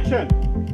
action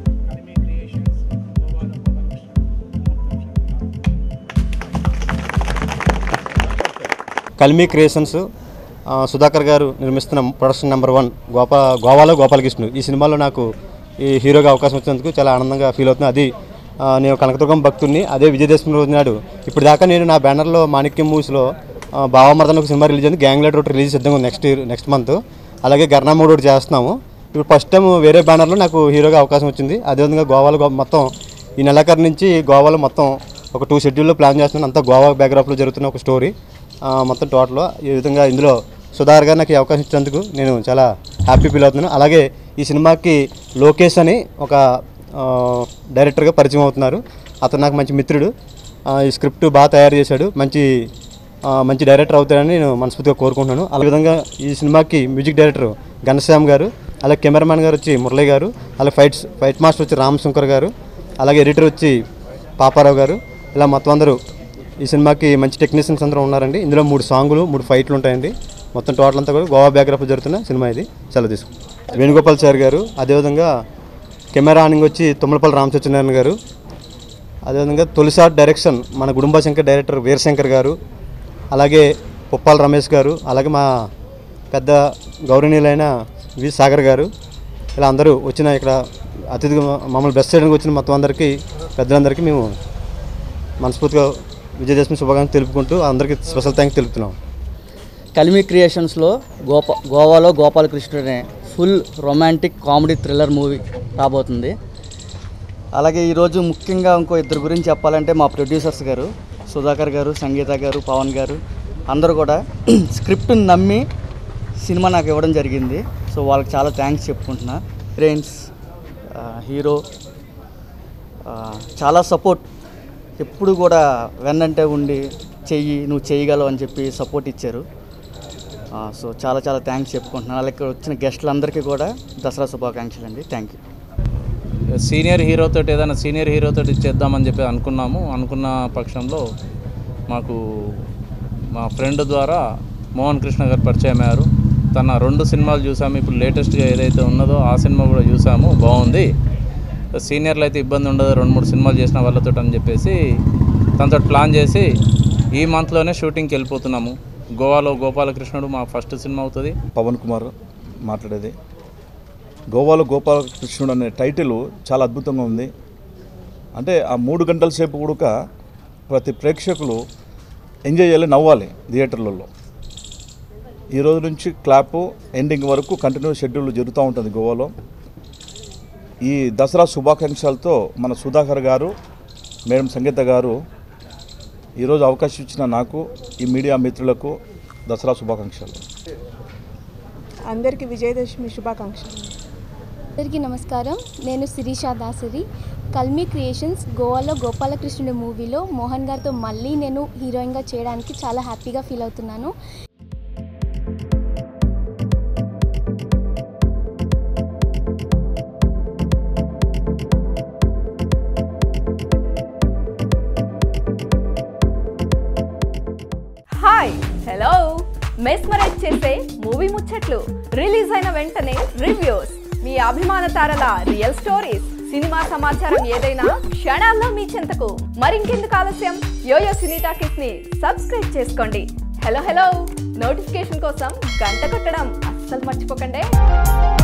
kalmi creations ఆ, సుధాకర్ గారు నిర్మిస్తున్న ప్రొడక్షన్ నెంబర్ వన్ గోపా గోవాలో గోపాలకృష్ణుడు ఈ సినిమాలో నాకు ఈ హీరోగా అవకాశం వచ్చినందుకు చాలా ఆనందంగా ఫీల్ అవుతుంది అది ఆ, నేను కనకదుర్గం భక్తుడిని అదే విజయదశమి రోజు నాడు ఇప్పుడు దాకా నేను నా బ్యానర్లో మాణిక్యం మూవీస్లో బావమర్దన్ ఒక సినిమా రిలీజ్ అయింది గ్యాంగ్ లీడర్ ఒకటి రిలీజ్ సిద్ధంగా నెక్స్ట్ ఇయర్ నెక్స్ట్ మంత్ అలాగే గర్నామూడు ఒకటి చేస్తున్నాము ఇప్పుడు ఫస్ట్ టైం వేరే బ్యానర్లో నాకు హీరోగా అవకాశం వచ్చింది అదేవిధంగా గోవాలో గో- మొత్తం ఈ నెలాఖరు నుంచి గోవాలో మొత్తం ఒక టూ షెడ్యూల్లో ప్లాన్ చేస్తున్నాను అంతా గోవా బ్యాక్గ్రాఫ్లో జరుగుతున్న ఒక స్టోరీ ఆ, మొత్తం టోటల్ ఈ విధంగా ఇందులో సుధార్ గారు నాకు ఈ అవకాశం ఇచ్చినందుకు నేను చాలా హ్యాపీ ఫీల్ అవుతున్నాను అలాగే ఈ సినిమాకి లోకేష్ అని ఒక ఆ, డైరెక్టర్గా పరిచయం అవుతున్నారు అతను నాకు మంచి మిత్రుడు ఆ, ఈ స్క్రిప్ట్ బాగా తయారు చేశాడు మంచి ఆ, మంచి డైరెక్టర్ అవుతాడని నేను మనస్ఫూర్తిగా కోరుకుంటున్నాను అదే విధంగా ఈ సినిమాకి మ్యూజిక్ డైరెక్టర్ ఘనశ్యామ్ గారు అలాగే కెమెరామ్యాన్ గారు వచ్చి మురళి గారు అలాగే ఫైట్స్ ఫైట్ మాస్టర్ వచ్చి రామ్ శంకర్ గారు అలాగే ఎడిటర్ వచ్చి పాపారావు గారు ఇలా మొత్తం అందరూ ఈ సినిమాకి మంచి టెక్నీషియన్స్ అందరూ ఉన్నారండి ఇందులో మూడు సాంగులు మూడు ఫైట్లు ఉంటాయండి మొత్తం టోటల్ అంతా కూడా గోవా బ్యాక్గ్రాఫ్ జరుగుతున్న సినిమా ఇది సెలవు తీసుకుంటాం వేణుగోపాల్ సార్ గారు అదేవిధంగా కెమెరా ఆనింగ్ వచ్చి తుమ్మలపల్లి రామసత్యనారాయణ గారు అదేవిధంగా తొలిసారి డైరెక్షన్ మన గుడుంబ శంకర్ డైరెక్టర్ వీరశంకర్ గారు అలాగే పుప్పాల రమేష్ గారు అలాగే మా పెద్ద గౌరవనీయులైన వి సాగర్ గారు ఇలా అందరూ వచ్చిన ఇక్కడ అతిథిగా మమ్మల్ని బెస్ట్ చేయడానికి వచ్చిన మొత్తం అందరికీ పెద్దలందరికీ మేము మనస్ఫూర్తిగా విజయదశమి శుభాకాంక్షలు తెలుపుకుంటూ అందరికీ స్పెషల్ థ్యాంక్స్ తెలుపుతున్నాం కలిమి క్రియేషన్స్లో గోపా గోవాలో గోపాలకృష్ణుడు అనే full romantic comedy thriller movie రాబోతుంది అలాగే ఈరోజు ముఖ్యంగా ఇంకో ఇద్దరు గురించి చెప్పాలంటే మా ప్రొడ్యూసర్స్ గారు సుధాకర్ గారు సంగీత గారు పవన్ గారు అందరూ కూడా స్క్రిప్ట్ని నమ్మి సినిమా నాకు ఇవ్వడం జరిగింది సో వాళ్ళకి చాలా థ్యాంక్స్ చెప్పుకుంటున్నా ఫ్రెండ్స్ హీరో ఆ, చాలా సపోర్ట్ ఎప్పుడు కూడా వెన్నంటే ఉండి చెయ్యి నువ్వు చేయగలవు అని చెప్పి సపోర్ట్ ఇచ్చారు ఆ, సో చాలా చాలా థ్యాంక్స్ చెప్పుకుంటున్నాను అలాగే ఇక్కడ వచ్చిన గెస్టులందరికీ కూడా దసరా శుభాకాంక్షలు అండి థ్యాంక్ యూ సీనియర్ హీరోతో ఏదైనా సీనియర్ హీరోతో చేద్దామని చెప్పి అనుకున్నాము అనుకున్న పక్షంలో మాకు మా ఫ్రెండ్ ద్వారా మోహన్ కృష్ణ గారు పరిచయం అయ్యారు తన రెండు సినిమాలు చూసాము ఇప్పుడు లేటెస్ట్గా ఏదైతే ఉన్నదో ఆ సినిమా కూడా చూసాము బాగుంది సీనియర్లు అయితే ఇబ్బంది ఉండదు రెండు మూడు సినిమాలు చేసిన వాళ్ళతో అని చెప్పేసి తనతో ప్లాన్ చేసి ఈ మంత్లోనే షూటింగ్కి వెళ్ళిపోతున్నాము గోవాలో గోపాలకృష్ణుడు మా ఫస్ట్ సినిమా అవుతుంది పవన్ కుమార్ మాట్లాడేది గోవాలో గోపాలకృష్ణుడు అనే టైటిల్ చాలా అద్భుతంగా ఉంది అంటే ఆ మూడు గంటల సేపు కూడా ప్రతి ప్రేక్షకులు ఎంజాయ్ చేయాలి నవ్వాలి థియేటర్లలో ఈ రోజు నుంచి క్లాప్ ఎండింగ్ వరకు కంటిన్యూ షెడ్యూల్ జరుగుతూ ఉంటుంది గోవాలో ఈ దసరా శుభాకాంక్షలతో మన సుధాకర్ గారు మేడం సంగీత గారు ఈరోజు అవకాశం ఇచ్చిన నాకు ఈ మీడియా మిత్రులకు దసరా శుభాకాంక్షలు అందరికీ విజయదశమి శుభాకాంక్షలు అందరికీ నమస్కారం నేను శిరీష దాసరి కల్మి క్రియేషన్స్ గోవాలో గోపాలకృష్ణుడి మూవీలో మోహన్ గారితో మళ్ళీ నేను హీరోయిన్గా చేయడానికి చాలా హ్యాపీగా ఫీల్ అవుతున్నాను హాయ్ హలో మెస్మరైజ్ చేసే మూవీ ముచ్చట్లు రిలీజ్ అయిన వెంటనే రివ్యూస్ మీ అభిమాన తారల రియల్ స్టోరీస్ సినిమా సమాచారం ఏదైనా క్షణాల్లో మీ చెంతకు మరింకెందుకు ఆలస్యం యోయో సినీ టాకీస్ ని సబ్స్క్రైబ్ చేసుకోండి హలో హలో నోటిఫికేషన్ కోసం గంట కొట్టడం అస్సలు మర్చిపోకండి